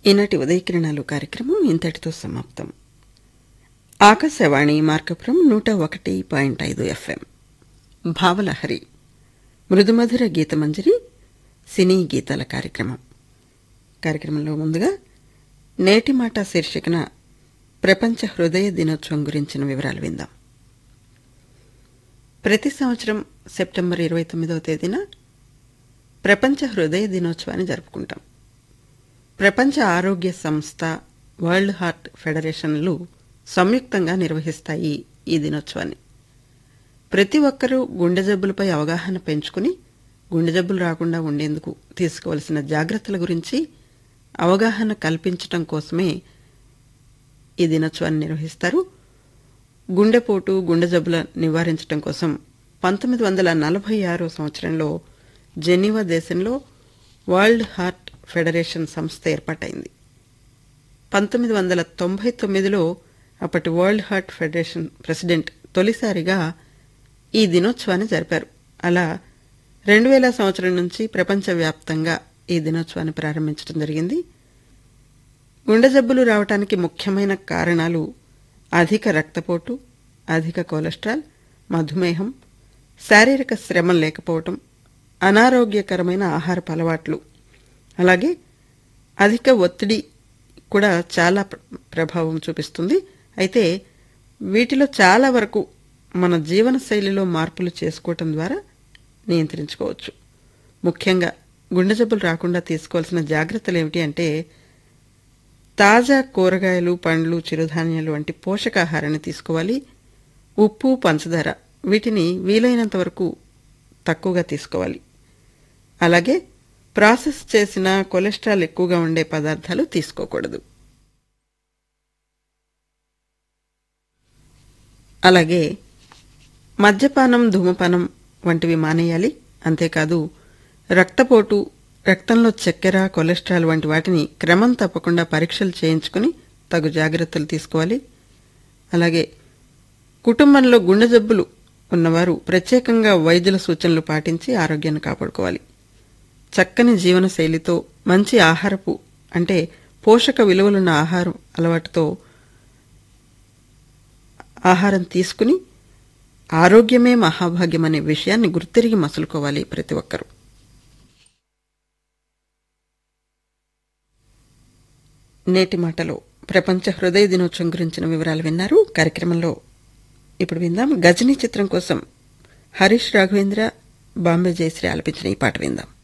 ఈనాటి ఉదయకిరణాలు కార్యక్రమం ఇంతటితో సమాప్తం ఆకాశవాణి మార్కపురం నూట ఒకటి పాయింట్ ఐదు ఎఫ్ఎం భావలహరి మృదుమధుర గీతమంజరి సినీ గీతాల కార్యక్రమం కార్యక్రమంలో ముందుగా నేటి మాట శీర్షికన ప్రపంచ హృదయ దినోత్సవం గురించిన వివరాలు విందాం ప్రతి సంవత్సరం సెప్టెంబర్ ఇరవై తొమ్మిదవ తేదీన ప్రపంచ హృదయ దినోత్సవాన్ని జరుపుకుంటాం ప్రపంచ ఆరోగ్య సంస్థ వరల్డ్ హార్ట్ ఫెడరేషన్లు సంయుక్తంగా నిర్వహిస్తాయి ఈ దినోత్సవాన్ని ప్రతి ఒక్కరూ గుండె జబ్బులపై అవగాహన పెంచుకుని గుండె జబ్బులు రాకుండా ఉండేందుకు తీసుకోవలసిన జాగ్రత్తల గురించి అవగాహన కల్పించటం కోసమే ఈ దినోత్సవాన్ని నిర్వహిస్తారు గుండెపోటు గుండె జబ్బుల నివారించడం కోసం పంతొమ్మిది వందల నలభై ఆరో సంవత్సరంలో జెనీవా దేశంలో వరల్డ్ హార్ట్ ఫెడరేషన్ సంస్థ ఏర్పాటైంది పంతొమ్మిది వందల తొంభై తొమ్మిదిలో అప్పటి వరల్డ్ హార్ట్ ఫెడరేషన్ ప్రెసిడెంట్ తొలిసారిగా ఈ దినోత్సవాన్ని జరిపారు అలా రెండు వేల సంవత్సరం నుంచి ప్రపంచవ్యాప్తంగా ఈ దినోత్సవాన్ని ప్రారంభించడం జరిగింది గుండె జబ్బులు రావటానికి ముఖ్యమైన కారణాలు అధిక రక్తపోటు అధిక కొలెస్ట్రాల్ మధుమేహం శారీరక శ్రమ లేకపోవటం అనారోగ్యకరమైన ఆహారపు అలవాట్లు అలాగే అధిక ఒత్తిడి కూడా చాలా ప్ర- ప్రభావం చూపిస్తుంది అయితే వీటిలో చాలా వరకు మన జీవన శైలిలో మార్పులు చేసుకోవటం ద్వారా నియంత్రించుకోవచ్చు ముఖ్యంగా గుండె జబ్బులు రాకుండా తీసుకోవాల్సిన జాగ్రత్తలు ఏమిటి అంటే తాజా కూరగాయలు పండ్లు చిరుధాన్యాలు వంటి పోషకాహారాన్ని తీసుకోవాలి ఉప్పు పంచదార వీటిని వీలైనంత వరకు తక్కువగా తీసుకోవాలి అలాగే ప్రాసెస్ చేసిన కొలెస్ట్రాల్ ఎక్కువగా ఉండే పదార్థాలు తీసుకోకూడదు అలాగే మద్యపానం ధూమపానం వంటివి మానేయాలి అంతేకాదు రక్తపోటు రక్తంలో చక్కెర కొలెస్ట్రాల్ వంటి వాటిని క్రమం తప్పకుండా పరీక్షలు చేయించుకుని తగు జాగ్రత్తలు తీసుకోవాలి అలాగే కుటుంబంలో గుండె జబ్బులు ఉన్నవారు ప్రత్యేకంగా వైద్యుల సూచనలు పాటించి ఆరోగ్యాన్ని కాపాడుకోవాలి చక్కని జీవన శైలితో మంచి ఆహారపు అంటే పోషక విలువలున్న ఆహారం అలవాటుతో ఆహారం తీసుకుని ఆరోగ్యమే మహాభాగ్యం అనే విషయాన్ని గుర్తిరిగి మసులుకోవాలి ప్రతి ఒక్కరూ నేటి మాటలో ప్రపంచ హృదయ దినోత్సవం గురించిన వివరాలు విన్నారు కార్యక్రమంలో ఇప్పుడు విందాం గజనీ చిత్రం కోసం హరీష్ రాఘవేంద్ర బాంబే జయశ్రీ ఆలపించిన ఈ పాట విందాం